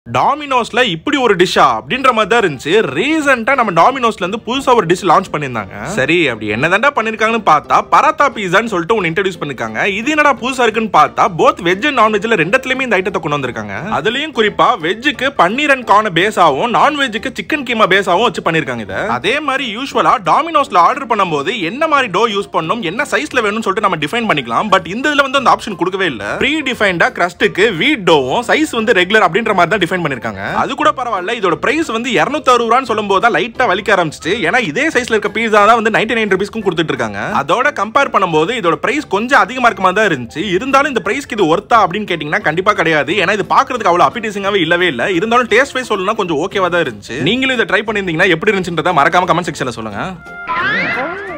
டாமினோஸ்ல இப்படி ஒரு டிஷ்ஷா அப்படின்ற மாதிரி தான் இருந்துச்சு ரீசெண்டா நம்ம டாமினோஸ்ல இருந்து புதுசா ஒரு டிஷ் லான்ச் பண்ணிருந்தாங்க சரி அப்படி என்னதான்டா பண்ணிருக்காங்கன்னு பார்த்தா பராத்தா பீஸான்னு சொல்லிட்டு ஒன்னு இன்ட்ரடியூஸ் பண்ணிருக்காங்க இது என்னடா புதுசா இருக்குன்னு பார்த்தா போத் வெஜ் அண்ட் நான்வெஜ்ல ரெண்டத்துலயுமே இந்த ஐட்டத்தை கொண்டு வந்திருக்காங்க அதுலயும் குறிப்பா வெஜ்ஜுக்கு பன்னீர் அண்ட் கார்ன பேஸாவும் நான்வெஜ்ஜுக்கு சிக்கன் கீமா பேஸாவும் வச்சு பண்ணிருக்காங்க இதை அதே மாதிரி யூஸ்வலா டாமினோஸ்ல ஆர்டர் பண்ணும்போது என்ன மாதிரி டோ யூஸ் பண்ணணும் என்ன சைஸ்ல வேணும்னு சொல்லிட்டு நம்ம டிஃபைன் பண்ணிக்கலாம் பட் இந்த இதுல வந்து அந்த ஆப்ஷன் கொடுக்கவே இல்ல ப்ரீ டிஃபைன்டா கிரஸ்ட்டுக்கு வீட் டோவும் சைஸ் வந்து ரெகுலர் அப்படின்ற மாதிரி தான் டிஃபைன் பண்ணிருக்காங்க அது கூட பரவாயில்ல இதோட பிரைஸ் வந்து 260 ரூபான்னு சொல்லும்போது தான் லைட்டா வலிக்க ஆரம்பிச்சிச்சு ஏன்னா இதே சைஸ்ல இருக்க பீஸா தான் வந்து 99 நைன் ருபீஸ்க்கும் கொடுத்துட்டு இருக்காங்க அதோட கம்பேர் பண்ணும்போது இதோட பிரைஸ் கொஞ்சம் அதிகமா இருக்க மாதிரி தான் இருந்துச்சு இருந்தாலும் இந்த பிரைஸ்க்கு இது ஒர்த்தா அப்படின்னு கேட்டீங்கன்னா கண்டிப்பா கிடையாது ஏன்னா இது பாக்குறதுக்கு அவ்வளவு அப்பிடைசிங்காவே இல்லவே இல்ல இருந்தாலும் டேஸ்ட் வைஸ் சொல்லணும்னா கொஞ்சம் ஓகேவா தான் இருந்துச்சு நீங்களும் இதை ட்ரை பண்ணிருந்தீங்கன்னா எப்படி இருந்துச்சுன்றத மறக்காம கமெண்ட் செக்ஷன்ல சொல்லுங்க